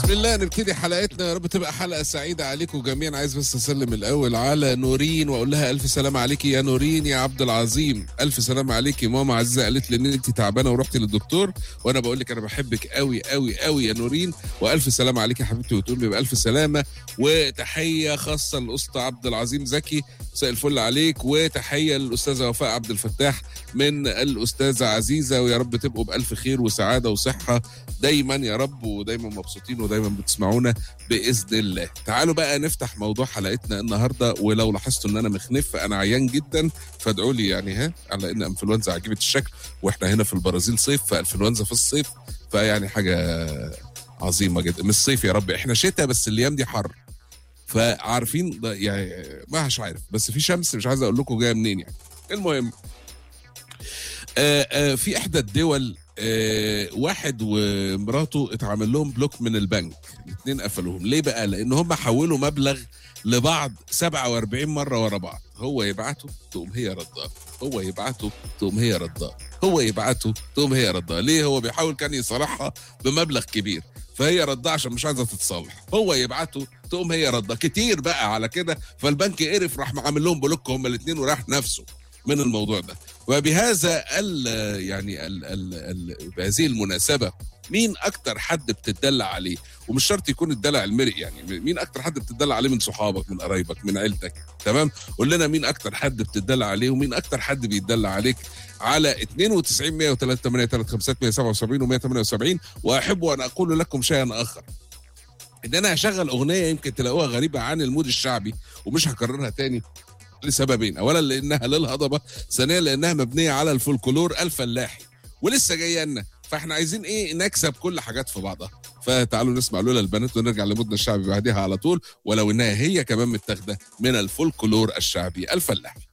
بسم الله نبتدي حلقتنا يا رب تبقى حلقه سعيده عليكم جميعا عايز بس اسلم الاول على نورين واقول لها الف سلام عليكي يا نورين يا عبد العظيم الف سلام عليكي ماما عزيزه قالت لي ان انت تعبانه ورحتي للدكتور وانا بقول لك انا بحبك قوي قوي قوي يا نورين والف سلام عليكي يا حبيبتي وتقول لي بالف سلامه وتحيه خاصه للاسطى عبد العظيم زكي مساء الفل عليك وتحيه للاستاذه وفاء عبد الفتاح من الاستاذه عزيزه ويا رب تبقوا بالف خير وسعاده وصحه دايما يا رب ودايما مبسوطين ودايما بتسمعونا باذن الله تعالوا بقى نفتح موضوع حلقتنا النهارده ولو لاحظتوا ان انا مخنف انا عيان جدا فادعوا لي يعني ها على ان انفلونزا عجيبه الشكل واحنا هنا في البرازيل صيف فانفلونزا في الصيف فيعني حاجه عظيمه جدا مش صيف يا رب احنا شتاء بس الايام دي حر فعارفين ده يعني مش عارف بس في شمس مش عايز اقول لكم جايه منين يعني المهم آه آه في احدى الدول آه واحد ومراته اتعمل لهم بلوك من البنك الاثنين قفلوهم ليه بقى لان هم حولوا مبلغ لبعض 47 مره ورا بعض هو يبعته تقوم هي رداه هو يبعته تقوم هي رداه هو يبعته تقوم هي رداه ليه هو بيحاول كان يصالحها بمبلغ كبير فهي رداه عشان مش عايزه تتصالح هو يبعته تقوم هي رداه كتير بقى على كده فالبنك قرف راح عامل لهم بلوك هم الاثنين وراح نفسه من الموضوع ده وبهذا ال يعني ال ال ال بهذه المناسبه مين اكتر حد بتدلع عليه ومش شرط يكون الدلع المرئي يعني مين اكتر حد بتدلع عليه من صحابك من قرايبك من عيلتك تمام قول لنا مين اكتر حد بتدلع عليه ومين اكتر حد بيدلع عليك على 92 103 177 و 178 واحب ان اقول لكم شيئا اخر ان انا هشغل اغنيه يمكن تلاقوها غريبه عن المود الشعبي ومش هكررها تاني لسببين اولا لانها للهضبه ثانيا لانها مبنيه على الفولكلور الفلاحي ولسه جايه لنا فاحنا عايزين ايه نكسب كل حاجات في بعضها فتعالوا نسمع لولا البنات ونرجع لمودنا الشعبي بعدها على طول ولو انها هي كمان متاخده من الفولكلور الشعبي الفلاحي